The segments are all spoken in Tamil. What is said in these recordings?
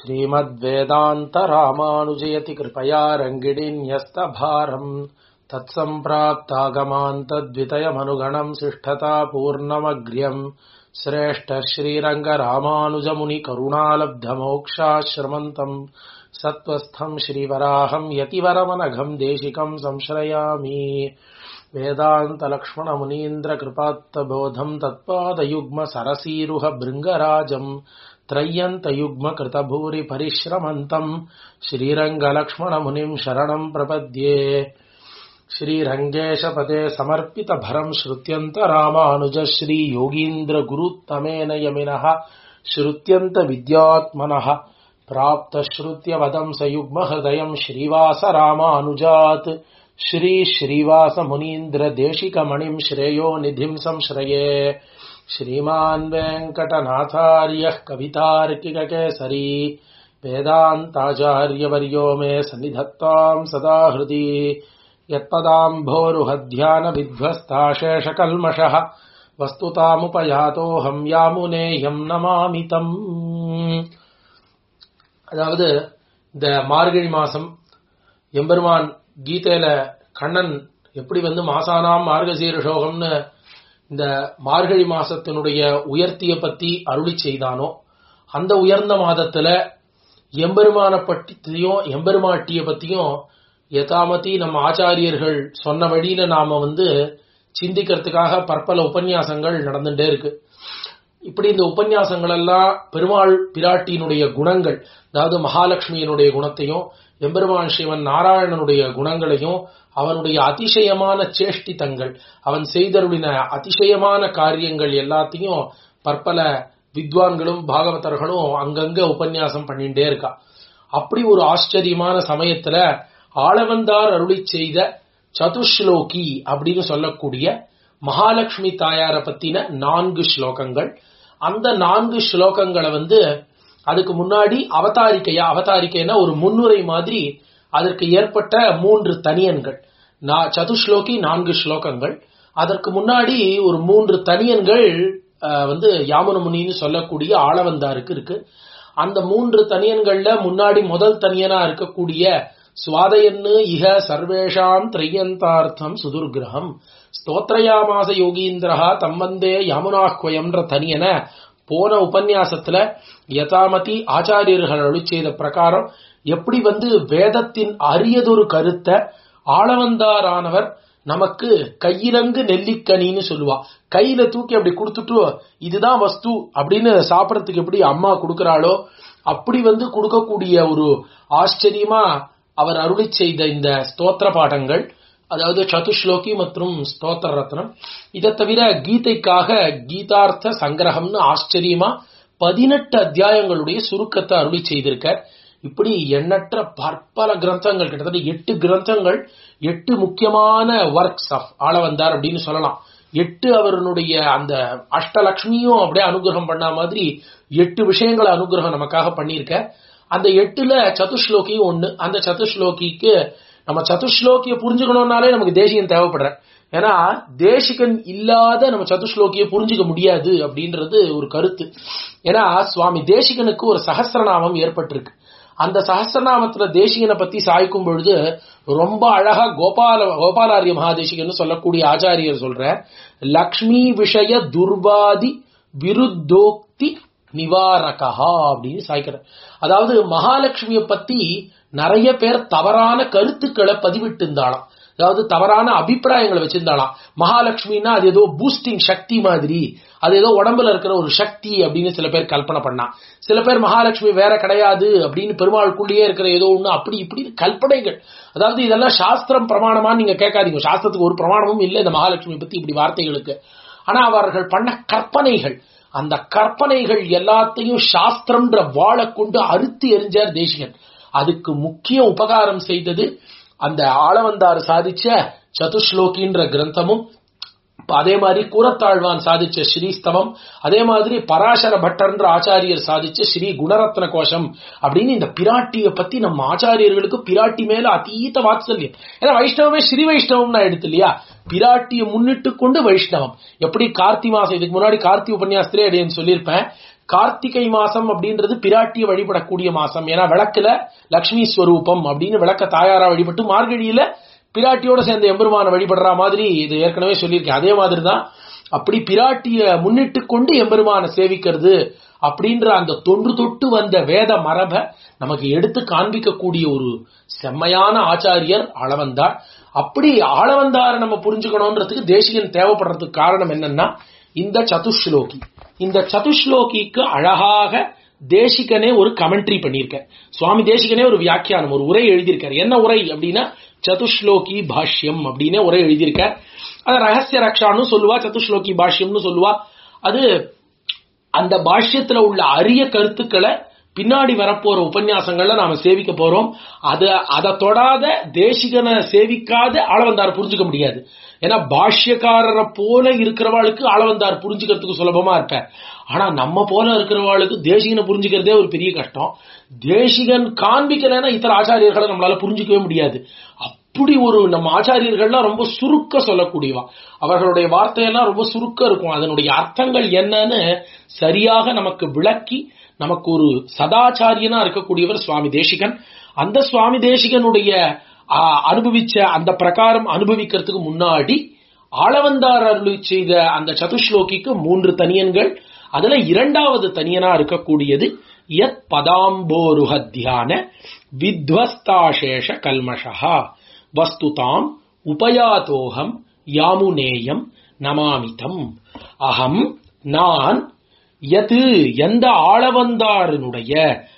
श्रीमद्वेदान्तरामानुजयति कृपया रङ्गिणीन्यस्तभारम् तत्सम्प्राप्तागमान्तद्वितयमनुगणम् शिष्ठता पूर्णमग्र्यम् श्रेष्ठ श्रीरङ्गरामानुजमुनिकरुणालब्धमोक्षाश्रमन्तम् सत्त्वस्थम् श्रीवराहम् यतिवरमनघम् देशिकम् संश्रयामि वेदान्तलक्ष्मणमुनीन्द्रकृपात्तबोधम् तत्पादयुग्मसरसीरुह भृङ्गराजम् त्रय्यन्तयुग्मकृतभूरिपरिश्रमन्तम् श्रीरङ्गलक्ष्मणमुनिम् शरणम् प्रपद्ये श्रीरङ्गेशपदे समर्पितभरम् श्रुत्यन्तरामानुज श्रीयोगीन्द्रगुरुत्तमेन यमिनः श्रुत्यन्तविद्यात्मनः प्राप्तश्रुत्यवदम् सयुग्महृदयम् श्रीवासरामानुजात् श्रीश्रीवासमुनीन्द्रदेशिकमणिम् श्रेयो निधिम् संश्रये श्रीमान् वेङ्कटनाथार्यः कवितार्किककेसरी वेदान्ताचार्यवर्यो मे सन्निधत्ताम् सदा हृदि यत्पदाम्भोरुहध्यानविध्वस्ताशेषकल्मषः வஸ்துதாமுபயாதோஹம் யாமுனேயம் நமாமிதம் அதாவது இந்த மார்கழி மாசம் எம்பெருமான் கீதையில கண்ணன் எப்படி வந்து மாசானாம் மார்கசீரஷோகம்னு இந்த மார்கழி மாசத்தினுடைய உயர்த்திய பத்தி அருளி செய்தானோ அந்த உயர்ந்த மாதத்துல எம்பெருமான பற்றியும் எம்பெருமாட்டிய பத்தியும் யதாமதி நம்ம ஆச்சாரியர்கள் சொன்ன வழியில நாம வந்து சிந்திக்கிறதுக்காக பற்பல உபன்யாசங்கள் நடந்துட்டே இருக்கு இப்படி இந்த உபன்யாசங்கள் எல்லாம் பெருமாள் பிராட்டியினுடைய குணங்கள் அதாவது மகாலட்சுமியினுடைய குணத்தையும் எம்பெருமான் சிவன் நாராயணனுடைய குணங்களையும் அவனுடைய அதிசயமான சேஷ்டித்தங்கள் அவன் செய்தருளின அதிசயமான காரியங்கள் எல்லாத்தையும் பற்பல வித்வான்களும் பாகவதர்களும் அங்கங்க உபன்யாசம் பண்ணிட்டே இருக்கா அப்படி ஒரு ஆச்சரியமான சமயத்துல ஆளவந்தார் அருளி செய்த சதுஸ்லோகி அப்படின்னு சொல்லக்கூடிய மகாலட்சுமி தாயார பத்தின நான்கு ஸ்லோகங்கள் அந்த நான்கு ஸ்லோகங்களை வந்து அதுக்கு முன்னாடி அவதாரிக்கையா அவதாரிக்கைனா ஒரு முன்னுரை மாதிரி அதற்கு ஏற்பட்ட மூன்று தனியன்கள் சதுஸ்லோகி நான்கு ஸ்லோகங்கள் அதற்கு முன்னாடி ஒரு மூன்று தனியன்கள் வந்து யாமுனமுனின்னு சொல்லக்கூடிய ஆளவந்தாருக்கு இருக்கு அந்த மூன்று தனியன்கள்ல முன்னாடி முதல் தனியனா இருக்கக்கூடிய சுவாதயன்னு இக சர்வேஷாம் திரையந்தார்த்தம் சுதுர்கிரகம் ஸ்தோத்ரயாமாச யோகீந்திரா தம்மந்தே யமுனாஹ்வயம்ன்ற தனியன போன உபன்யாசத்துல யதாமதி ஆச்சாரியர்கள் அருளி செய்த பிரகாரம் எப்படி வந்து வேதத்தின் அரியதொரு கருத்தை ஆளவந்தாரானவர் நமக்கு கையிலங்கு நெல்லிக்கனின்னு சொல்லுவா கையில தூக்கி அப்படி கொடுத்துட்டு இதுதான் வஸ்து அப்படின்னு சாப்பிடறதுக்கு எப்படி அம்மா கொடுக்கறாளோ அப்படி வந்து கொடுக்கக்கூடிய ஒரு ஆச்சரியமா அவர் அருளி செய்த இந்த ஸ்தோத்திர பாடங்கள் அதாவது சதுஸ்லோகி மற்றும் ஸ்தோத்திர ரத்னம் இதை தவிர கீதைக்காக கீதார்த்த சங்கிரகம்னு ஆச்சரியமா பதினெட்டு அத்தியாயங்களுடைய சுருக்கத்தை அருளி செய்திருக்கார் இப்படி எண்ணற்ற பற்பல கிரந்தங்கள் கிட்டத்தட்ட எட்டு கிரந்தங்கள் எட்டு முக்கியமான ஒர்க்ஸ் ஆஃப் ஆள வந்தார் அப்படின்னு சொல்லலாம் எட்டு அவருடைய அந்த அஷ்டலக்ஷ்மியும் அப்படியே அனுகிரகம் பண்ண மாதிரி எட்டு விஷயங்களை அனுகிரகம் நமக்காக பண்ணியிருக்க அந்த எட்டுல சதுஸ்லோகியும் ஒண்ணு அந்த சதுஸ்லோகிக்கு நம்ம சதுஸ்லோகிய புரிஞ்சுக்கணும்னாலே நமக்கு தேசியம் தேவைப்படுற ஏன்னா தேசிகன் இல்லாத நம்ம சதுஸ்லோகிய புரிஞ்சுக்க முடியாது அப்படின்றது ஒரு கருத்து ஏன்னா சுவாமி தேசிகனுக்கு ஒரு சகசிரநாமம் ஏற்பட்டிருக்கு அந்த சகசிரநாமத்துல தேசிகனை பத்தி சாய்க்கும் பொழுது ரொம்ப அழகா கோபால கோபாலாரிய மகாதேசிகன் சொல்லக்கூடிய ஆச்சாரியர் சொல்ற லக்ஷ்மி விஷய துர்வாதி விருத்தோக்தி நிவாரகா அப்படின்னு சாய்க்கிற அதாவது மகாலட்சுமிய பத்தி நிறைய பேர் தவறான கருத்துக்களை பதிவிட்டு இருந்தாலாம் அதாவது தவறான அபிப்பிராயங்களை வச்சிருந்தாலாம் மகாலட்சுமின்னா அது ஏதோ பூஸ்டிங் சக்தி மாதிரி அது ஏதோ உடம்புல இருக்கிற ஒரு சக்தி அப்படின்னு சில பேர் கல்பனை பண்ணா சில பேர் மகாலட்சுமி வேற கிடையாது அப்படின்னு பெருமாளுக்குள்ளேயே இருக்கிற ஏதோ ஒண்ணு அப்படி இப்படி கல்பனைகள் அதாவது இதெல்லாம் சாஸ்திரம் பிரமாணமா நீங்க கேட்காதீங்க சாஸ்திரத்துக்கு ஒரு பிரமாணமும் இல்லை இந்த மகாலட்சுமி பத்தி இப்படி வார்த்தைகளுக்கு ஆனா அவர்கள் பண்ண கற்பனைகள் அந்த கற்பனைகள் எல்லாத்தையும் சாஸ்திரம்ன்ற வாழை கொண்டு அறுத்து எரிஞ்சார் தேசிகன் அதுக்கு முக்கிய உபகாரம் செய்தது அந்த ஆளவந்தார் சாதிச்ச சதுஸ்லோகின்ற கிரந்தமும் அதே மாதிரி கூரத்தாழ்வான் சாதிச்ச ஸ்ரீஸ்தவம் அதே மாதிரி பராசர பட்டர்ன்ற ஆச்சாரியர் சாதிச்ச ஸ்ரீ குணரத்ன கோஷம் அப்படின்னு இந்த பிராட்டிய பத்தி நம்ம ஆச்சாரியர்களுக்கு பிராட்டி மேல அதீத வாத்சல்யம் ஏன்னா வைஷ்ணவமே ஸ்ரீ வைஷ்ணவம் நான் எடுத்து இல்லையா பிராட்டியை முன்னிட்டு கொண்டு வைஷ்ணவம் எப்படி கார்த்தி மாசம் இதுக்கு முன்னாடி கார்த்தி உபன்யாசத்திலே அப்படின்னு சொல்லியிருப்பேன் கார்த்திகை மாசம் அப்படின்றது பிராட்டிய வழிபடக்கூடிய மாசம் ஏன்னா விளக்குல லக்ஷ்மி ஸ்வரூபம் அப்படின்னு விளக்க தாயாரா வழிபட்டு மார்கழியில பிராட்டியோட சேர்ந்த எம்பெருமான வழிபடுற மாதிரி இது ஏற்கனவே சொல்லியிருக்கேன் அதே மாதிரி தான் அப்படி பிராட்டிய முன்னிட்டு கொண்டு எம்பெருமான சேவிக்கிறது அப்படின்ற அந்த தொன்று தொட்டு வந்த வேத மரபை நமக்கு எடுத்து காண்பிக்கக்கூடிய ஒரு செம்மையான ஆச்சாரியர் ஆளவந்தார் அப்படி ஆளவந்தாரை நம்ம புரிஞ்சுக்கணுன்றதுக்கு தேசிகன் தேவைப்படுறதுக்கு காரணம் என்னன்னா இந்த சதுஸ்லோகி இந்த சதுஸ்லோகிக்கு அழகாக தேசிகனே ஒரு கமெண்ட்ரி பண்ணியிருக்கார் சுவாமி தேசிகனே ஒரு வியாக்கியானம் ஒரு உரை எழுதியிருக்கார் என்ன உரை அப்படின்னா சதுஸ்லோகி பாஷ்யம் அப்படின்னு உரை எழுதியிருக்கார் அது ரகசிய ரக்ஷான்னு சொல்லுவா சதுஸ்லோகி பாஷ்யம்னு சொல்லுவா அது அந்த பாஷ்யத்துல உள்ள அரிய கருத்துக்களை பின்னாடி வரப்போற உபன்யாசங்கள்ல நாம சேவிக்க போறோம் அது அதை தொடாத தேசிகனை சேவிக்காத ஆளவந்தார் புரிஞ்சுக்க முடியாது ஏன்னா பாஷ்யக்காரரை போல இருக்கிறவாளுக்கு ஆளவந்தார் புரிஞ்சுக்கிறதுக்கு சுலபமா இருப்பேன் ஆனா நம்ம போல இருக்கிறவாளுக்கு தேசிகனை புரிஞ்சுக்கிறதே ஒரு பெரிய கஷ்டம் தேசிகன் காண்பிக்கலைன்னா இத்தர ஆச்சாரியர்களை நம்மளால புரிஞ்சுக்கவே முடியாது அப்படி ஒரு நம்ம ஆச்சாரியர்கள்லாம் ரொம்ப சுருக்க சொல்லக்கூடியவா அவர்களுடைய வார்த்தையெல்லாம் ரொம்ப சுருக்க இருக்கும் அதனுடைய அர்த்தங்கள் என்னன்னு சரியாக நமக்கு விளக்கி நமக்கு ஒரு சதாச்சாரியனா இருக்கக்கூடியவர் சுவாமி தேசிகன் அந்த சுவாமி தேசிகனுடைய ஆ, அனுபவிச்ச அந்த பிரகாரம் அனுபவிக்கிறதுக்கு முன்னாடி ஆளவந்தார் அருளி செய்த அந்த சதுஸ்லோகிக்கு மூன்று தனியன்கள் அதுல இரண்டாவது தனியனா இருக்கக்கூடியது யத் பதாம்போருஹ தியான வித்வஸ்தாசேஷ கல்மஷா வஸ்துதாம் உபயாதோகம் யாமுனேயம் நமாமிதம் அகம் நான் எது எந்த ஆளவந்தாரனுடைய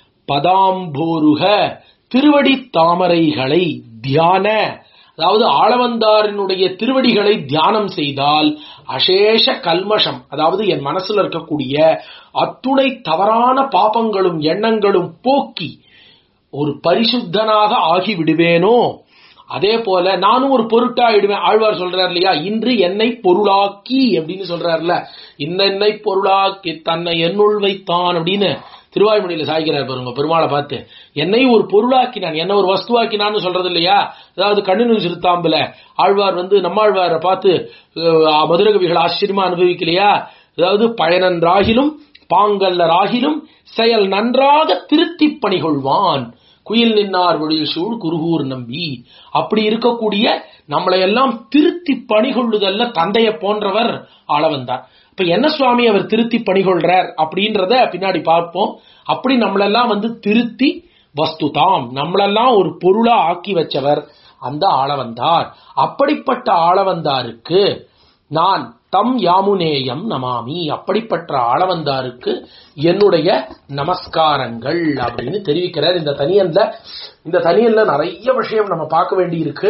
பதாம்போருக திருவடி தாமரைகளை தியான அதாவது ஆளவந்தாரினுடைய திருவடிகளை தியானம் செய்தால் அசேஷ கல்மஷம் அதாவது என் மனசுல இருக்கக்கூடிய அத்துணை தவறான பாபங்களும் எண்ணங்களும் போக்கி ஒரு பரிசுத்தனாக ஆகி விடுவேனோ அதே போல நானும் ஒரு பொருட்டாயிடுவேன் ஆழ்வார் சொல்றார் இல்லையா இன்று என்னை பொருளாக்கி அப்படின்னு சொல்றாருல இன்னென்னை பொருளாக்கி தன்னை என்னுள் வைத்தான் அப்படின்னு திருவாய்மொழியில சாய்க்கிறார் பாருங்க பெருமாளை பார்த்து என்னை ஒரு பொருளாக்கினான் என்ன ஒரு வஸ்துவாக்கினான்னு சொல்றது இல்லையா அதாவது கண்ணினு சிறுத்தாம்புல ஆழ்வார் வந்து நம்மாழ்வாரை பார்த்து அஹ், மதுரகவிகள் ஆச்சரியமா அனுபவிக்கலையா அதாவது பயனன்றாகிலும் பாங்கல்ல ராகிலும் செயல் நன்றாக திருத்திப் பணிகொள்வான் குயில் நின்னார் ஒளியில் சூழ் குருகூர் நம்பி அப்படி இருக்கக்கூடிய நம்மளை எல்லாம் திருத்தி பணிகொள்ளுதல்ல தந்தைய போன்றவர் ஆளவந்தார் இப்ப என்ன சுவாமி அவர் திருத்தி பணிகொள்றார் அப்படின்றத பின்னாடி பார்ப்போம் அப்படி நம்மளெல்லாம் வந்து திருத்தி வஸ்துதாம் நம்மளெல்லாம் ஒரு பொருளா ஆக்கி வச்சவர் அந்த ஆளவந்தார் அப்படிப்பட்ட ஆளவந்தாருக்கு நான் தம் யாமுனேயம் நமாமி அப்படிப்பட்ட ஆளவந்தாருக்கு என்னுடைய நமஸ்காரங்கள் அப்படின்னு தெரிவிக்கிறார் இந்த தனியன்ல இந்த தனியன்ல நிறைய விஷயம் நம்ம பார்க்க வேண்டி இருக்கு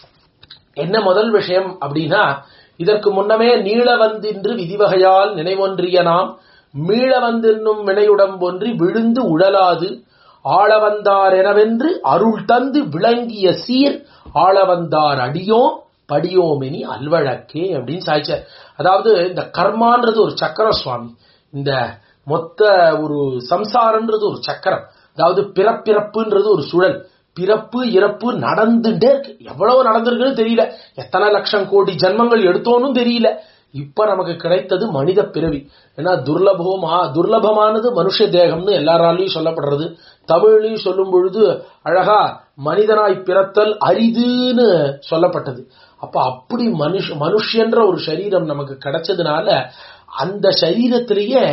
என்ன முதல் விஷயம் அப்படின்னா இதற்கு முன்னமே நீள வந்தின்று விதிவகையால் நினைவொன்றிய நாம் மீள வந்தென்னும் வினையுடம் ஒன்றி விழுந்து உழலாது ஆளவந்தார் எனவென்று அருள் தந்து விளங்கிய சீர் ஆளவந்தார் அடியோம் படியோமெனி அல்வழக்கே அப்படின்னு சாய்ச்சார் அதாவது இந்த கர்மான்றது ஒரு சக்கர சுவாமி இந்த மொத்த ஒரு சம்சாரம்ன்றது ஒரு சக்கரம் அதாவது பிறப்பிறப்புன்றது ஒரு சுழல் பிறப்பு இறப்பு நடந்துட்டே இருக்கு எவ்வளவு நடந்திருக்குன்னு தெரியல எத்தனை லட்சம் கோடி ஜன்மங்கள் எடுத்தோன்னு தெரியல இப்ப நமக்கு கிடைத்தது மனித பிறவி ஏன்னா துர்லபமா துர்லபமானது மனுஷ தேகம்னு எல்லாராலையும் சொல்லப்படுறது தமிழ்லையும் சொல்லும் பொழுது அழகா மனிதனாய் பிறத்தல் அரிதுன்னு சொல்லப்பட்டது அப்ப அப்படி மனுஷ மனுஷன்ற ஒரு சரீரம் நமக்கு கிடைச்சதுனால அந்த சரீரத்திலேயே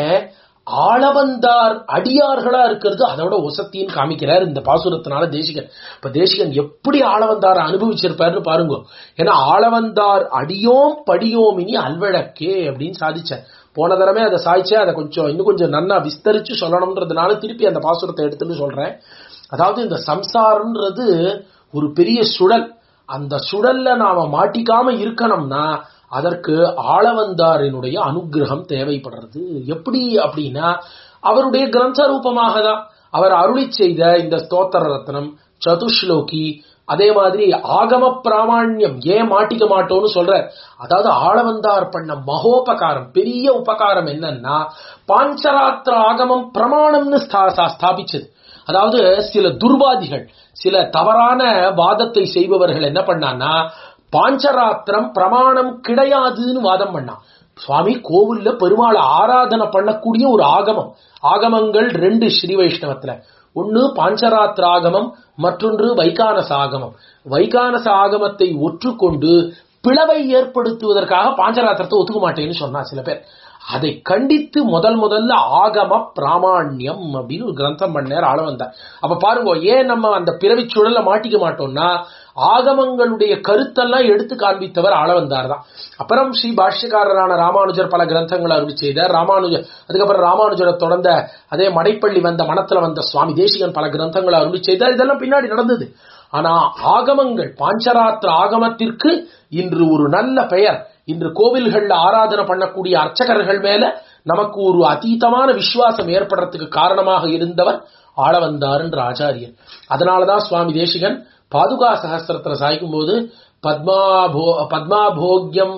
ஆளவந்தார் அடியார்களா இருக்கிறது அதோட உசத்தின்னு காமிக்கிறார் இந்த பாசுரத்தினால தேசிகன் இப்ப தேசிகன் எப்படி ஆளவந்தார் அனுபவிச்சிருப்பாருன்னு பாருங்க ஏன்னா ஆளவந்தார் அடியோம் படியோம் இனி அல்வழக்கே அப்படின்னு சாதிச்சார் போன தடவை அதை சாய்ச்சே அதை கொஞ்சம் இன்னும் கொஞ்சம் நன்னா விஸ்தரிச்சு சொல்லணும்ன்றதுனால திருப்பி அந்த பாசுரத்தை எடுத்துன்னு சொல்றேன் அதாவது இந்த சம்சாரம்ன்றது ஒரு பெரிய சுழல் அந்த சுழல்ல நாம மாட்டிக்காம இருக்கணும்னா அதற்கு ஆளவந்தாரினுடைய அனுகிரகம் தேவைப்படுறது எப்படி அப்படின்னா அவருடைய கிரந்த ரூபமாக தான் அவர் அருளி செய்த இந்த ஸ்தோத்திர ரத்னம் சதுஸ்லோகி அதே மாதிரி ஆகம பிராமாண்யம் ஏன் மாட்டிக்க மாட்டோம்னு சொல்ற அதாவது ஆளவந்தார் பண்ண மகோபகாரம் பெரிய உபகாரம் என்னன்னா பாஞ்சராத்திர ஆகமம் பிரமாணம்னு ஸ்தா- ஸ்தா- ஸ்தாபிச்சது அதாவது சில துர்வாதிகள் சில தவறான வாதத்தை செய்பவர்கள் என்ன பண்ணான்னா பாஞ்சராத்திரம் பிரமாணம் கிடையாதுன்னு வாதம் பண்ணான் சுவாமி கோவில்ல பெருமாளை ஆராதனை பண்ணக்கூடிய ஒரு ஆகமம் ஆகமங்கள் ரெண்டு ஸ்ரீ வைஷ்ணவத்துல ஒன்னு பாஞ்சராத்திர ஆகமம் மற்றொன்று வைகானச ஆகமம் வைகானச ஆகமத்தை ஒற்றுக்கொண்டு பிளவை ஏற்படுத்துவதற்காக பாஞ்சராத்திரத்தை ஒத்துக்க மாட்டேன்னு சொன்னா சில பேர் அதை கண்டித்து முதல் முதல்ல ஆகம பிராமாண்யம் அப்படின்னு ஒரு கிரந்தம் பண்ணார் ஆள வந்தார் அப்ப பாருங்க ஏன் நம்ம அந்த பிறவி சுழல மாட்டிக்க மாட்டோம்னா ஆகமங்களுடைய கருத்தெல்லாம் எடுத்து காண்பித்தவர் ஆள வந்தார் தான் அப்புறம் ஸ்ரீ பாஷ்யக்காரரான ராமானுஜர் பல கிரந்தங்களை அருளி செய்தார் ராமானுஜர் அதுக்கப்புறம் ராமானுஜரை தொடர்ந்த அதே மடைப்பள்ளி வந்த மனத்துல வந்த சுவாமி தேசிகன் பல கிரந்தங்களை அருளி செய்தார் இதெல்லாம் பின்னாடி நடந்தது ஆனா ஆகமங்கள் பாஞ்சராத்திர ஆகமத்திற்கு இன்று ஒரு நல்ல பெயர் இன்று கோவில்கள்ல ஆராதனை பண்ணக்கூடிய அர்ச்சகர்கள் மேல நமக்கு ஒரு அதீதமான விசுவாசம் ஏற்படுறதுக்கு காரணமாக இருந்தவர் ஆள வந்தார் ஆச்சாரியர் அதனாலதான் சுவாமி தேசிகன் பாதுகா சகஸ்திரத்துல சாய்க்கும் போது பத்மாபோ பத்மாபோக்யம்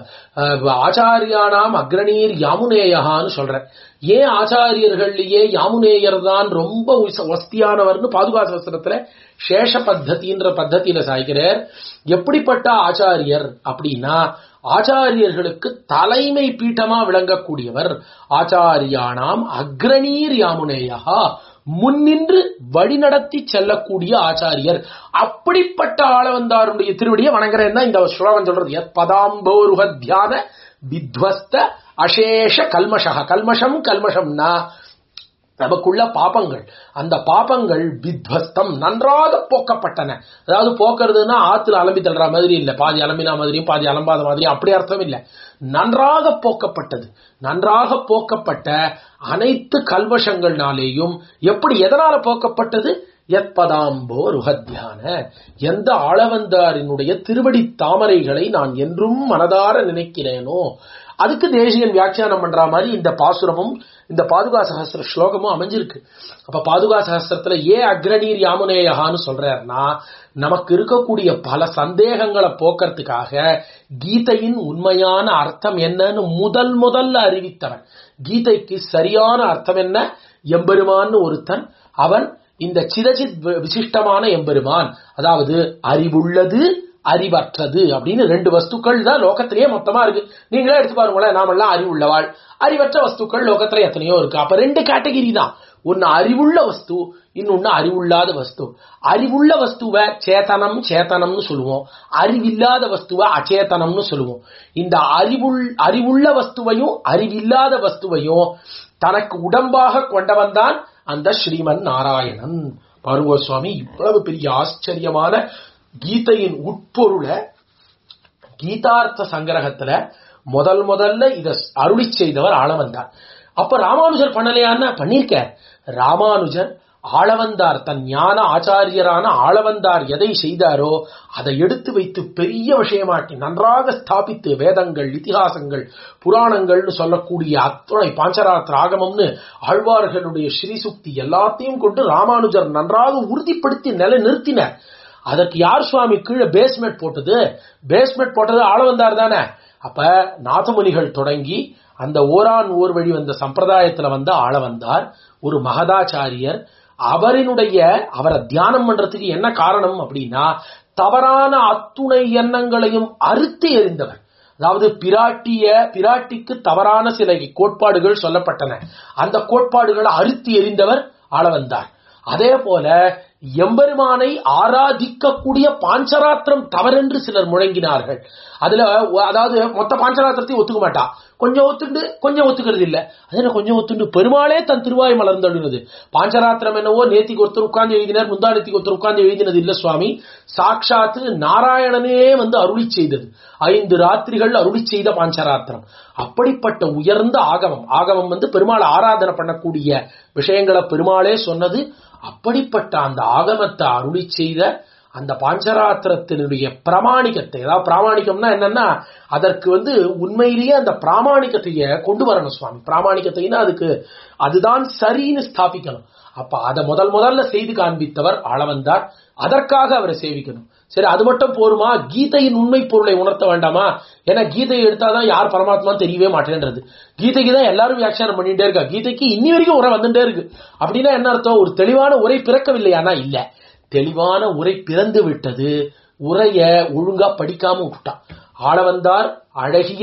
ஆச்சாரியானாம் அக்ரணீர் யாமுனேயகான்னு சொல்ற ஏன் ஆச்சாரியர்கள்லயே யாமுனேயர் தான் ரொம்ப வஸ்தியானவர்னு பாதுகா சகஸ்திரத்துல சேஷ பத்ததின்ற பத்ததியில சாய்க்கிறார் எப்படிப்பட்ட ஆச்சாரியர் அப்படின்னா ஆச்சாரியர்களுக்கு தலைமை பீட்டமா விளங்கக்கூடியவர் ஆச்சாரியானாம் அக்ரணீர் யாமுனேயா முன்னின்று வழிநடத்தி செல்லக்கூடிய ஆச்சாரியர் அப்படிப்பட்ட ஆளவந்தாருடைய திருவடியை வணங்குறேன் தான் இந்த ஸ்லோகம் சொல்றது பதாம்போருக தியான வித்வஸ்த அசேஷ கல்மஷா கல்மஷம் கல்மஷம்னா நமக்குள்ள பாப்பங்கள் அந்த பாப்பங்கள் வித்வஸ்தம் நன்றாக போக்கப்பட்டன அதாவது போக்குறதுன்னா ஆத்துல அலம்பி தள்ளுற மாதிரி இல்ல பாதி அலம்பினா மாதிரியும் பாதி அலம்பாத மாதிரியும் அப்படி அர்த்தம் இல்ல நன்றாக போக்கப்பட்டது நன்றாக போக்கப்பட்ட அனைத்து கல்வஷங்கள்னாலேயும் எப்படி எதனால போக்கப்பட்டது எப்பதாம்போ ருகத்தியான எந்த ஆளவந்தாரினுடைய திருவடி தாமரைகளை நான் என்றும் மனதார நினைக்கிறேனோ அதுக்கு தேசியன் வியாக்கியானம் பண்ற மாதிரி இந்த பாசுரமும் இந்த பாதுகா சகஸ்திர ஸ்லோகமும் அமைஞ்சிருக்கு அப்ப பாதுகா சகஸ்திரத்துல ஏ அக்ரணீர் யாமுனேயகான்னு சொல்றாருன்னா நமக்கு இருக்கக்கூடிய பல சந்தேகங்களை போக்குறதுக்காக கீதையின் உண்மையான அர்த்தம் என்னன்னு முதல் முதல்ல அறிவித்தவன் கீதைக்கு சரியான அர்த்தம் என்ன எம்பெருமான்னு ஒருத்தன் அவன் இந்த சிதஜித் விசிஷ்டமான எம்பெருமான் அதாவது அறிவுள்ளது அறிவற்றது அப்படின்னு ரெண்டு வஸ்துக்கள் தான் லோகத்திலேயே மொத்தமா இருக்கு நீங்களே எடுத்து பாருங்களேன் நாமெல்லாம் அறிவுள்ளவாள் அறிவற்ற வஸ்துக்கள் லோகத்துல எத்தனையோ இருக்கு அப்ப ரெண்டு கேட்டகிரி தான் ஒன்னு அறிவுள்ள வஸ்து இன்னொன்னு அறிவுள்ளாத வஸ்து அறிவுள்ள வஸ்துவ சேத்தனம் சேத்தனம்னு சொல்லுவோம் அறிவில்லாத வஸ்துவ அச்சேதனம்னு சொல்லுவோம் இந்த அறிவுள் அறிவுள்ள வஸ்துவையும் அறிவில்லாத வஸ்துவையும் தனக்கு உடம்பாக கொண்டவன் தான் அந்த ஸ்ரீமன் நாராயணன் பாருங்க சுவாமி இவ்வளவு பெரிய ஆச்சரியமான கீதையின் உட்பொருளை கீதார்த்த சங்கிரகத்துல முதல் முதல்ல இத அருளி செய்தவர் ஆளவந்தார் அப்ப ராமானுஜர் பண்ணலையான்னா பண்ணிருக்க ராமானுஜர் ஆளவந்தார் தன் ஞான ஆச்சாரியரான ஆளவந்தார் எதை செய்தாரோ அதை எடுத்து வைத்து பெரிய விஷயமாக்கி நன்றாக ஸ்தாபித்து வேதங்கள் இதிகாசங்கள் புராணங்கள்னு சொல்லக்கூடிய அத்துணை பாஞ்சராத்திர ஆகமம்னு ஆழ்வார்களுடைய ஸ்ரீசுக்தி எல்லாத்தையும் கொண்டு ராமானுஜர் நன்றாக உறுதிப்படுத்தி நிலை நிறுத்தினார் அதற்கு யார் சுவாமி கீழே பேஸ்மெண்ட் போட்டது பேஸ்மெண்ட் போட்டது ஆளவந்தார் தானே அப்ப நாதமுனிகள் தொடங்கி அந்த ஓரான் ஓர் வழி வந்த சம்பிரதாயத்துல வந்து ஆள வந்தார் ஒரு மகதாச்சாரியர் அவரினுடைய அவரை தியானம் பண்றதுக்கு என்ன காரணம் அப்படின்னா தவறான அத்துணை எண்ணங்களையும் அறுத்து எறிந்தவர் அதாவது பிராட்டிய பிராட்டிக்கு தவறான சில கோட்பாடுகள் சொல்லப்பட்டன அந்த கோட்பாடுகளை அறுத்து எறிந்தவர் ஆள வந்தார் அதே போல எம்பெருமானை ஆராதிக்கக்கூடிய பாஞ்சராத்திரம் தவறென்று சிலர் முழங்கினார்கள் அதுல அதாவது மொத்த பாஞ்சராத்திரத்தையும் ஒத்துக்க மாட்டா கொஞ்சம் ஒத்துண்டு கொஞ்சம் ஒத்துக்கிறது இல்ல அதுல கொஞ்சம் ஒத்துண்டு பெருமாளே தன் திருவாய் மலர்ந்தழுனது பாஞ்சராத்திரம் என்னவோ நேத்திக்கு ஒருத்தர் உட்கார்ந்து எழுதினார் முந்தானத்துக்கு ஒருத்தர் உட்கார்ந்து எழுதினது இல்ல சுவாமி சாட்சாத்து நாராயணனே வந்து அருளி செய்தது ஐந்து ராத்திரிகள் அருளி செய்த பாஞ்சராத்திரம் அப்படிப்பட்ட உயர்ந்த ஆகமம் ஆகமம் வந்து பெருமாள் ஆராதனை பண்ணக்கூடிய விஷயங்களை பெருமாளே சொன்னது அப்படிப்பட்ட அந்த ஆகமத்தை அருளி செய்த அந்த பாஞ்சராத்திரத்தினுடைய பிரமாணிக்கத்தை அதாவது பிராமணிக்கம்னா என்னன்னா அதற்கு வந்து உண்மையிலேயே அந்த பிராமணிக்கத்தைய கொண்டு வரணும் சுவாமி பிராமணிக்கத்தைன்னா அதுக்கு அதுதான் சரின்னு ஸ்தாபிக்கணும் அப்ப அதை முதல் முதல்ல செய்து காண்பித்தவர் ஆளவந்தார் அதற்காக அவரை சேவிக்கணும் சரி அது மட்டும் போருமா கீதையின் உண்மை பொருளை உணர்த்த வேண்டாமா ஏன்னா கீதையை எடுத்தாதான் யார் பரமாத்மா தெரியவே மாட்டேன்றது கீதைக்கு தான் எல்லாரும் வியாக்கியானம் பண்ணிட்டே இருக்கா கீதைக்கு இன்னி வரைக்கும் உரை வந்துட்டே இருக்கு அப்படின்னா என்ன அர்த்தம் ஒரு தெளிவான உரை பிறக்கவில்லையானா இல்ல தெளிவான உரை பிறந்து விட்டது உரைய ஒழுங்கா படிக்காம விட்டுட்டான் ஆளவந்தார் அழகிய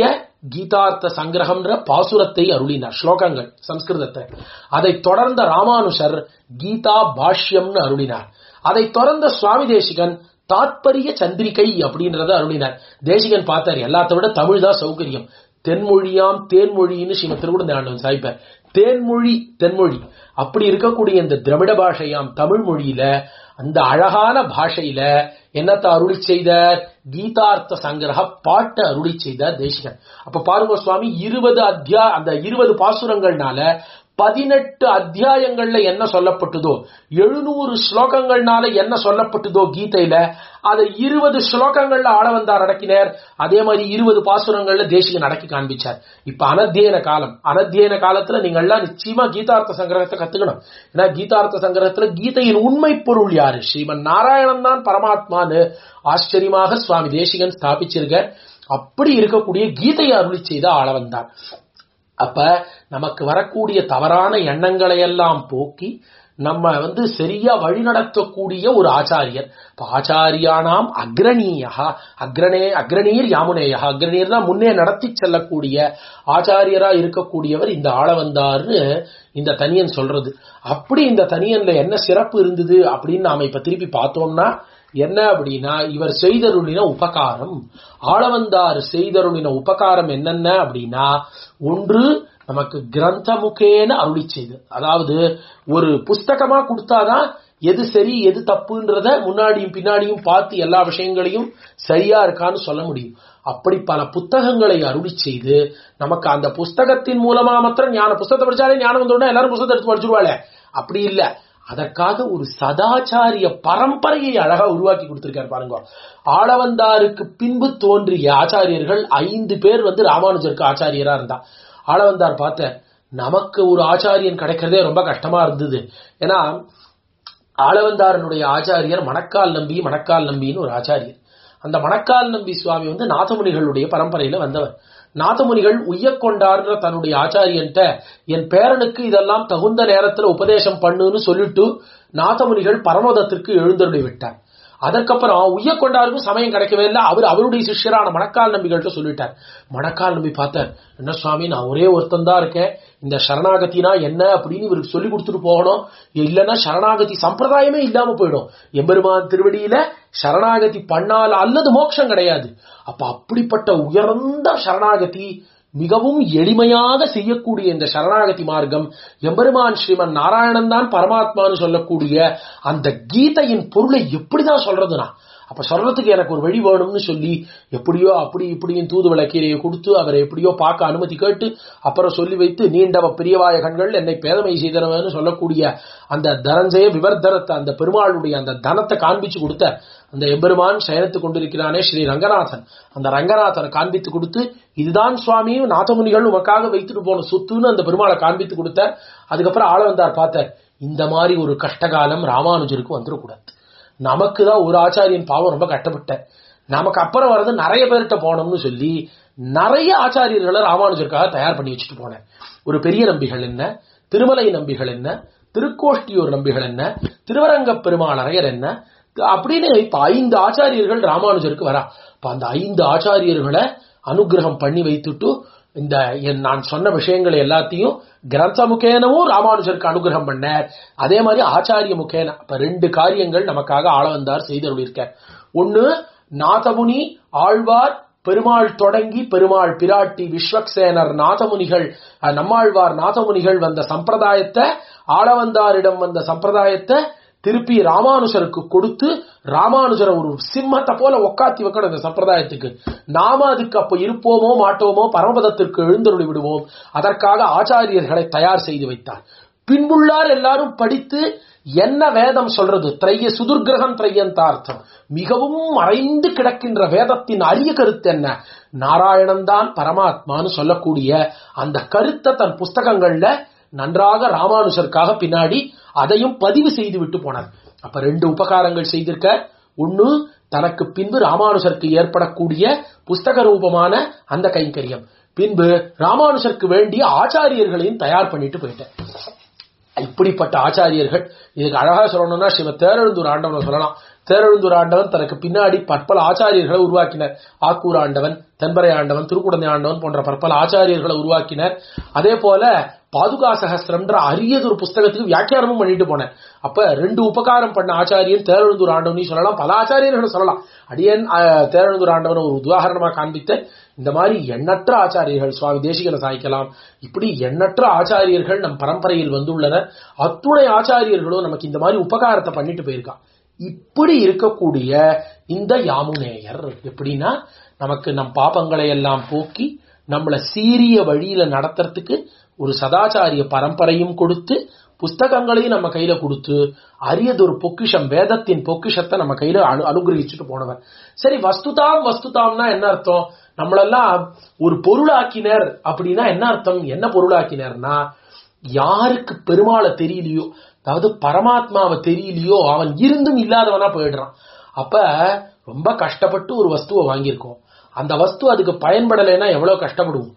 கீதார்த்த சங்கிரகம்ன்ற பாசுரத்தை அருளினார் ஸ்லோகங்கள் சம்ஸ்கிருதத்தை அதைத் தொடர்ந்த ராமானுஷர் கீதா பாஷ்யம்னு அருளினார் அதைத் தொடர்ந்த சுவாமி தேசிகன் தாத்பரிய சந்திரிகை அப்படின்றத அருளினார் தேசிகன் பார்த்தார் எல்லாத்த விட தமிழ் தான் சௌகரியம் தென்மொழியாம் தேன்மொழின்னு ஸ்ரீமத் திருக்குடந்த ஆண்டவன் சாய்ப்பார் தேன்மொழி தென்மொழி அப்படி இருக்கக்கூடிய இந்த திராவிட பாஷையாம் தமிழ் மொழியில அந்த அழகான பாஷையில என்னத்த அருளி செய்தார் கீதார்த்த சங்கிரக பாட்டை அருளி செய்தார் தேசிகன் அப்ப பாருங்க சுவாமி இருபது அத்தியா அந்த இருபது பாசுரங்கள்னால பதினெட்டு அத்தியாயங்கள்ல என்ன சொல்லப்பட்டதோ எழுநூறு ஸ்லோகங்கள்னால என்ன சொல்லப்பட்டதோ கீதையில அதை இருபது ஸ்லோகங்கள்ல ஆளவந்தார் அடக்கினார் அதே மாதிரி இருபது பாசுரங்கள்ல தேசிகன் அடக்கி காண்பிச்சார் இப்ப அனத்தியன காலம் அனத்தியன காலத்துல நீங்க எல்லாம் நிச்சயமா கீதார்த்த சங்கிரகத்தை கத்துக்கணும் ஏன்னா கீதார்த்த சங்கிரகத்துல கீதையின் உண்மை பொருள் யாரு ஸ்ரீமன் நாராயணன் தான் பரமாத்மான்னு ஆச்சரியமாக சுவாமி தேசிகன் ஸ்தாபிச்சிருக்க அப்படி இருக்கக்கூடிய கீதையை அருளி செய்த ஆளவந்தார் அப்ப நமக்கு வரக்கூடிய தவறான எண்ணங்களை எல்லாம் போக்கி நம்ம வந்து சரியா வழிநடத்தக்கூடிய ஒரு ஆச்சாரியர் இப்ப ஆச்சாரியானாம் அக்ரணீயா அக்ரணே அக்ரணீர் யாமுனேயா அக்ரணீர் தான் முன்னே நடத்தி செல்லக்கூடிய ஆச்சாரியரா இருக்கக்கூடியவர் இந்த ஆள வந்தார்னு இந்த தனியன் சொல்றது அப்படி இந்த தனியன்ல என்ன சிறப்பு இருந்தது அப்படின்னு நாம இப்ப திருப்பி பார்த்தோம்னா என்ன அப்படின்னா இவர் செய்தருளின உபகாரம் ஆளவந்தார் செய்தருளின உபகாரம் என்னென்ன அப்படின்னா ஒன்று நமக்கு கிரந்தமுகேன அருளி செய்து அதாவது ஒரு புஸ்தகமா கொடுத்தாதான் எது சரி எது தப்புன்றத முன்னாடியும் பின்னாடியும் பார்த்து எல்லா விஷயங்களையும் சரியா இருக்கான்னு சொல்ல முடியும் அப்படி பல புத்தகங்களை அருளி செய்து நமக்கு அந்த புஸ்தகத்தின் மூலமா மாத்திரம் ஞான புஸ்தகத்தை படிச்சாலே ஞானம் வந்தோடனே எல்லாரும் புஸ்தகத்தை எடுத்து படிச்சுருவாளே அப்படி இல்ல அதற்காக ஒரு சதாச்சாரிய பரம்பரையை அழகா உருவாக்கி கொடுத்திருக்காரு பாருங்க ஆளவந்தாருக்கு பின்பு தோன்றிய ஆச்சாரியர்கள் ஐந்து பேர் வந்து ராமானுஜருக்கு ஆச்சாரியரா இருந்தா ஆளவந்தார் பார்த்த நமக்கு ஒரு ஆச்சாரியன் கிடைக்கிறதே ரொம்ப கஷ்டமா இருந்தது ஏன்னா ஆளவந்தாரனுடைய ஆச்சாரியர் மணக்கால் நம்பி மணக்கால் நம்பின்னு ஒரு ஆச்சாரியர் அந்த மணக்கால் நம்பி சுவாமி வந்து நாதமுனிகளுடைய பரம்பரையில வந்தவர் நாதமுனிகள் உய்யக்கொண்டார்ன்ற தன்னுடைய ஆச்சாரியன்ட்ட என் பேரனுக்கு இதெல்லாம் தகுந்த நேரத்துல உபதேசம் பண்ணுன்னு சொல்லிட்டு நாதமுனிகள் பரமதத்திற்கு எழுந்தருளி விட்டார் அதற்கப்புறம் உய்யக்கொண்டாருக்கும் சமயம் கிடைக்கவே இல்லை அவர் அவருடைய சிஷ்யரான மணக்கால் நம்பிகள்கிட்ட சொல்லிட்டார் மணக்கால் நம்பி பார்த்தார் என்ன சுவாமி நான் ஒரே ஒருத்தன் தான் இருக்கேன் இந்த சரணாகத்தினா என்ன அப்படின்னு இவருக்கு சொல்லி கொடுத்துட்டு போகணும் இல்லைன்னா சரணாகதி சம்பிரதாயமே இல்லாம போயிடும் எம்பெருமான் திருவடியில சரணாகதி பண்ணால் அல்லது மோட்சம் கிடையாது அப்ப அப்படிப்பட்ட உயர்ந்த சரணாகதி மிகவும் எளிமையாக செய்யக்கூடிய இந்த சரணாகதி மார்க்கம் எம்பெருமான் ஸ்ரீமன் நாராயணன் தான் பரமாத்மான்னு சொல்லக்கூடிய அந்த கீதையின் பொருளை எப்படிதான் சொல்றதுனா அப்ப சொல்றதுக்கு எனக்கு ஒரு வழி வேணும்னு சொல்லி எப்படியோ அப்படி இப்படியும் தூது விளக்கீரையை கொடுத்து அவரை எப்படியோ பார்க்க அனுமதி கேட்டு அப்புறம் சொல்லி வைத்து நீண்டவ பெரியவாய கண்கள் என்னை பேதமை செய்தனவன்னு சொல்லக்கூடிய அந்த தனஞ்சய விவர்தனத்தை அந்த பெருமாளுடைய அந்த தனத்தை காண்பிச்சு கொடுத்த அந்த எம்பெருமான் சயனித்து கொண்டிருக்கிறானே ஸ்ரீ ரங்கநாதன் அந்த ரங்கநாதனை காண்பித்து கொடுத்து இதுதான் சுவாமியும் நாதமுனிகள் உமக்காக வைத்துட்டு போன சொத்துன்னு அந்த பெருமாளை காண்பித்து கொடுத்தார் அதுக்கப்புறம் ஆள வந்தார் பார்த்தார் இந்த மாதிரி ஒரு கஷ்டகாலம் ராமானுஜருக்கு வந்துடக்கூடாது நமக்கு தான் ஒரு ஆச்சாரியன் பாவம் ரொம்ப கட்டப்பட்ட நமக்கு அப்புறம் வர்றது நிறைய பேர்கிட்ட போனோம்னு சொல்லி நிறைய ஆச்சாரியர்களை ராமானுஜருக்காக தயார் பண்ணி வச்சுட்டு போனேன் ஒரு பெரிய நம்பிகள் என்ன திருமலை நம்பிகள் என்ன திருக்கோஷ்டியூர் நம்பிகள் என்ன திருவரங்க பெருமாளரையர் என்ன அப்படின்னு இப்ப ஐந்து ஆச்சாரியர்கள் ராமானுஜருக்கு வரா இப்ப அந்த ஐந்து ஆச்சாரியர்களை அனுகிரகம் பண்ணி வைத்துட்டு இந்த நான் சொன்ன விஷயங்களை எல்லாத்தையும் கிரந்த முகேனவும் ராமானுஜருக்கு அனுகிரகம் பண்ணார் அதே மாதிரி ஆச்சாரிய முகேன அப்ப ரெண்டு காரியங்கள் நமக்காக ஆள வந்தார் செய்தருளிருக்கார் ஒன்னு நாதமுனி ஆழ்வார் பெருமாள் தொடங்கி பெருமாள் பிராட்டி விஸ்வக்சேனர் நாதமுனிகள் நம்மாழ்வார் நாதமுனிகள் வந்த சம்பிரதாயத்தை ஆளவந்தாரிடம் வந்த சம்பிரதாயத்தை திருப்பி ராமானுஜருக்கு கொடுத்து ராமானுஜரை ஒரு சிம்மத்தை போல உக்காத்தி வைக்கணும் இந்த சம்பிரதாயத்துக்கு நாம அதுக்கு அப்ப இருப்போமோ மாட்டோமோ பரமபதத்திற்கு எழுந்தருளி விடுவோம் அதற்காக ஆச்சாரியர்களை தயார் செய்து வைத்தார் பின்புள்ளார் எல்லாரும் படித்து என்ன வேதம் சொல்றது திரைய சுதுர்கிரகம் திரையந்தார்த்தம் மிகவும் மறைந்து கிடக்கின்ற வேதத்தின் அரிய கருத்து என்ன நாராயணன் தான் பரமாத்மான்னு சொல்லக்கூடிய அந்த கருத்தை தன் புஸ்தகங்கள்ல நன்றாக ராமானுஜருக்காக பின்னாடி அதையும் பதிவு செய்து விட்டு போனார் அப்ப ரெண்டு உபகாரங்கள் செய்திருக்க ஒன்னு தனக்கு பின்பு ராமானுஜருக்கு ஏற்படக்கூடிய புஸ்தக ரூபமான அந்த கைங்கரியம் பின்பு ராமானுஜருக்கு வேண்டிய ஆச்சாரியர்களையும் தயார் பண்ணிட்டு போயிட்டேன் இப்படிப்பட்ட ஆச்சாரியர்கள் இதுக்கு அழகா சொல்லணும்னா சிவ தேரெழுந்தூர் ஆண்டவன் சொல்லலாம் தேரெழுந்தூர் ஆண்டவன் தனக்கு பின்னாடி பற்பல ஆச்சாரியர்களை உருவாக்கினர் ஆக்கூர் ஆண்டவன் தென்பரை ஆண்டவன் திருக்குடந்தை ஆண்டவன் போன்ற பற்பல ஆச்சாரியர்களை உருவாக்கினர் அதே போல பாதுகா சகஸ்திரம்ன்ற அரியதொரு புஸ்தகத்துக்கு வியாக்கியானமும் பண்ணிட்டு போனேன் அப்ப ரெண்டு உபகாரம் பண்ண ஆச்சாரியன் தேரெழுந்தூர் ஆண்டவன் சொல்லலாம் பல ஆச்சாரியர்களை சொல்லலாம் அடியன் அஹ், தேரெழுந்தூர் ஆண்டவன் ஒரு உதாரணமா காண்பித்த இந்த மாதிரி எண்ணற்ற ஆச்சாரியர்கள் சுவாமி தேசிகனை சாய்க்கலாம் இப்படி எண்ணற்ற ஆச்சாரியர்கள் நம் பரம்பரையில் வந்துள்ளனர் அத்துணை ஆச்சாரியர்களும் நமக்கு இந்த மாதிரி உபகாரத்தை பண்ணிட்டு போயிருக்கா இப்படி இருக்கக்கூடிய இந்த யாமுனேயர் எப்படின்னா நமக்கு நம் பாபங்களை எல்லாம் போக்கி நம்மள சீரிய வழியில நடத்துறதுக்கு ஒரு சதாச்சாரிய பரம்பரையும் கொடுத்து புஸ்தகங்களையும் நம்ம கையில கொடுத்து அரியதொரு பொக்கிஷம் வேதத்தின் பொக்கிஷத்தை நம்ம கையில அனு அனுகிரகிச்சுட்டு போனவர் சரி வஸ்துதாம் வஸ்துதாம்னா என்ன அர்த்தம் நம்மளெல்லாம் ஒரு பொருளாக்கினர் அப்படின்னா என்ன அர்த்தம் என்ன பொருளாக்கினர்னா யாருக்கு பெருமாளை தெரியலையோ அதாவது பரமாத்மாவை தெரியலையோ அவன் இருந்தும் இல்லாதவனா போயிடுறான் அப்ப ரொம்ப கஷ்டப்பட்டு ஒரு வஸ்துவை வாங்கியிருக்கோம் அந்த வஸ்து அதுக்கு பயன்படலைன்னா எவ்வளவு கஷ்டப்படுவோம்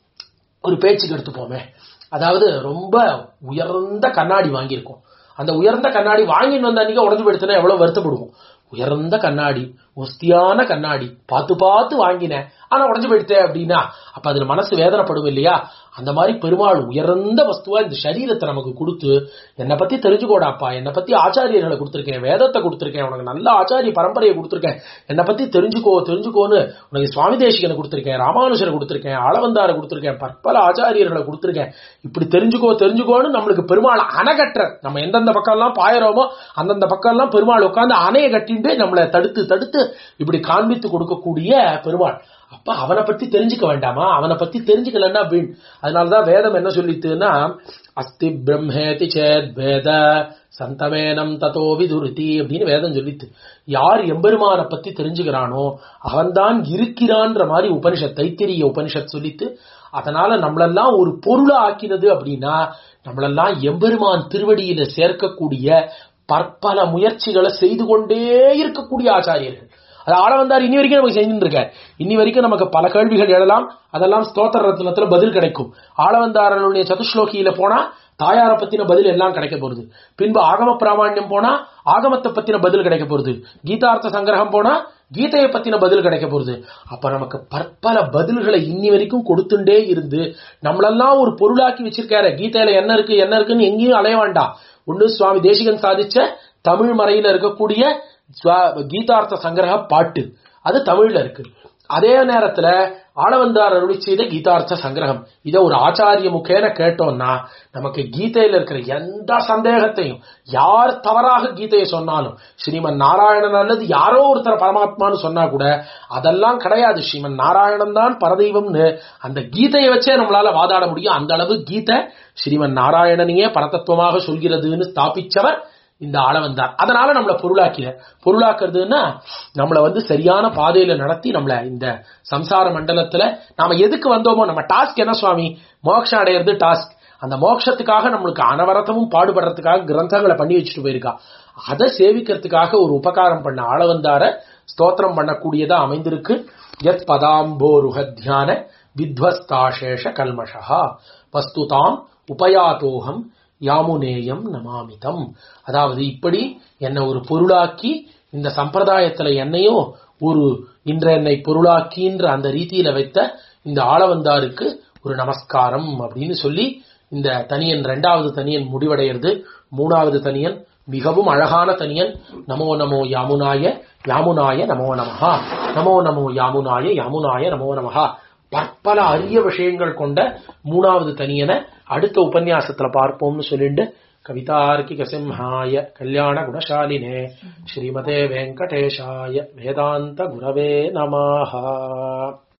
ஒரு பேச்சுக்கு எடுத்துப்போமே அதாவது ரொம்ப உயர்ந்த கண்ணாடி வாங்கியிருக்கோம் அந்த உயர்ந்த கண்ணாடி வாங்கிட்டு வந்த அன்னைக்கு உடஞ்சு போயிடுச்சுன்னா எவ்வளவு வருத்தப்படுவோம் உயர்ந்த கண்ணாடி ஒஸ்தியான கண்ணாடி பார்த்து பார்த்து வாங்கினேன் ஆனா உடஞ்சு போயிடுத்தே அப்படின்னா அப்ப அதுல மனசு வேதனைப்படும் இல்லையா அந்த மாதிரி பெருமாள் உயர்ந்த வஸ்துவா இந்த சரீரத்தை நமக்கு கொடுத்து என்னை பத்தி தெரிஞ்சுக்கோடாப்பா என்னை பத்தி ஆச்சாரியர்களை கொடுத்துருக்கேன் வேதத்தை கொடுத்துருக்கேன் உனக்கு நல்ல ஆச்சாரிய பரம்பரையை கொடுத்துருக்கேன் என்னை பத்தி தெரிஞ்சுக்கோ தெரிஞ்சுக்கோன்னு உனக்கு சுவாமி தேசிகனை கொடுத்துருக்கேன் ராமானுஜரை கொடுத்துருக்கேன் ஆளவந்தாரை கொடுத்துருக்கேன் பற்பல ஆச்சாரியர்களை கொடுத்துருக்கேன் இப்படி தெரிஞ்சுக்கோ தெரிஞ்சுக்கோன்னு நம்மளுக்கு பெருமாள் அணை கட்டுற நம்ம எந்தெந்த பக்கம்லாம் பாயறோமோ அந்தந்த பக்கம்லாம் பெருமாள் உட்கார்ந்து அணையை கட்டிட்டு நம்மளை தடுத்து தடுத்து இப்படி காண்பித்து கொடுக்கக்கூடிய பெருமாள் அப்ப அவனை பத்தி தெரிஞ்சுக்க வேண்டாமா அவனை பத்தி தெரிஞ்சுக்கலன்னா வீண் அதனாலதான் வேதம் என்ன சொல்லித்துன்னா அஸ்தி பிரம்மேதி சேத் வேத சந்தமேனம் ததோ விதுருதி அப்படின்னு வேதம் சொல்லித்து யார் எம்பெருமானை பத்தி தெரிஞ்சுக்கிறானோ அவன்தான் இருக்கிறான்ற மாதிரி உபனிஷத் தைத்திரிய உபனிஷத் சொல்லித்து அதனால நம்மளெல்லாம் ஒரு பொருளை ஆக்கினது அப்படின்னா நம்மளெல்லாம் எம்பெருமான் திருவடியில சேர்க்கக்கூடிய பற்பல முயற்சிகளை செய்து கொண்டே இருக்கக்கூடிய ஆச்சாரியர்கள் அது ஆள வந்தார் இனி வரைக்கும் நமக்கு செஞ்சுட்டு இருக்கார் இன்னி வரைக்கும் நமக்கு பல கேள்விகள் எழலாம் அதெல்லாம் ஸ்தோத்திர ரத்னத்துல பதில் கிடைக்கும் ஆளவந்தாரனுடைய சதுஸ்லோகியில போனா தாயார பத்தின பதில் எல்லாம் கிடைக்க போறது பின்பு ஆகம பிராமணியம் போனா ஆகமத்தை பத்தின பதில் கிடைக்க போறது கீதார்த்த சங்கிரகம் போனா கீதையை பத்தின பதில் கிடைக்க போறது அப்ப நமக்கு பற்பல பதில்களை இன்னி வரைக்கும் கொடுத்துட்டே இருந்து நம்மளெல்லாம் ஒரு பொருளாக்கி வச்சிருக்காரு கீதையில என்ன இருக்கு என்ன இருக்குன்னு எங்கேயும் அலைய வேண்டாம் ஒண்ணு சுவாமி தேசிகன் சாதிச்ச தமிழ் மறையில இருக்கக்கூடிய சுவா- கீதார்த்த சங்கிரக பாட்டு அது தமிழ்ல இருக்கு அதே நேரத்துல ஆளவந்தார் அருளி செய்த கீதார்த்த சங்கிரகம் இதை ஒரு ஆச்சாரிய முகேன கேட்டோம்னா நமக்கு கீதையில இருக்கிற எந்த சந்தேகத்தையும் யார் தவறாக கீதையை சொன்னாலும் ஸ்ரீமன் நாராயணன் அல்லது யாரோ ஒருத்தர் பரமாத்மான்னு சொன்னா கூட அதெல்லாம் கிடையாது ஸ்ரீமன் நாராயணன் தான் பரதெய்வம்னு அந்த கீதையை வச்சே நம்மளால வாதாட முடியும் அந்த அளவு கீதை ஸ்ரீமன் நாராயணனையே பரதத்துவமாக சொல்கிறதுன்னு ஸ்தாபிச்சவர் இந்த ஆளவந்தார் அதனால நம்மள பொருளாக்கிற பொருளாக்குறதுன்னா நம்மள வந்து சரியான பாதையில நடத்தி நம்மள இந்த சம்சார மண்டலத்துல நாம எதுக்கு வந்தோமோ நம்ம டாஸ்க் என்ன சுவாமி மோட்சம் அடையிறது டாஸ்க் அந்த மோட்சத்துக்காக நம்மளுக்கு அனவரத்தமும் பாடுபடுறதுக்காக கிரந்தங்களை பண்ணி வச்சுட்டு போயிருக்கா அதை சேவிக்கிறதுக்காக ஒரு உபகாரம் பண்ண ஆளவந்தார ஸ்தோத்திரம் பண்ணக்கூடியதா அமைந்திருக்கு யத் பதாம்போருக தியான வித்வஸ்தாசேஷ கல்மஷா வஸ்துதாம் உபயாதோகம் யாமுனேயம் நமாமிதம் அதாவது இப்படி என்னை ஒரு பொருளாக்கி இந்த சம்பிரதாயத்துல என்னையும் ஒரு இன்ற என்னை பொருளாக்கின்ற அந்த ரீதியில வைத்த இந்த ஆளவந்தாருக்கு ஒரு நமஸ்காரம் அப்படின்னு சொல்லி இந்த தனியன் ரெண்டாவது தனியன் முடிவடைகிறது மூணாவது தனியன் மிகவும் அழகான தனியன் நமோ நமோ யாமுனாய யாமுனாய நமோ நமஹா நமோ நமோ யாமுனாய யாமுனாய நமோ நமஹா பற்பல அரிய விஷயங்கள் கொண்ட மூணாவது தனியனை அடுத்த உபன்யாசத்துல பார்ப்போம்னு சொல்லிட்டு கவிதார்க்கிக சிம்ஹாய கல்யாண குணசாலினே ஸ்ரீமதே வெங்கடேஷாய வேதாந்த குரவே நமாஹா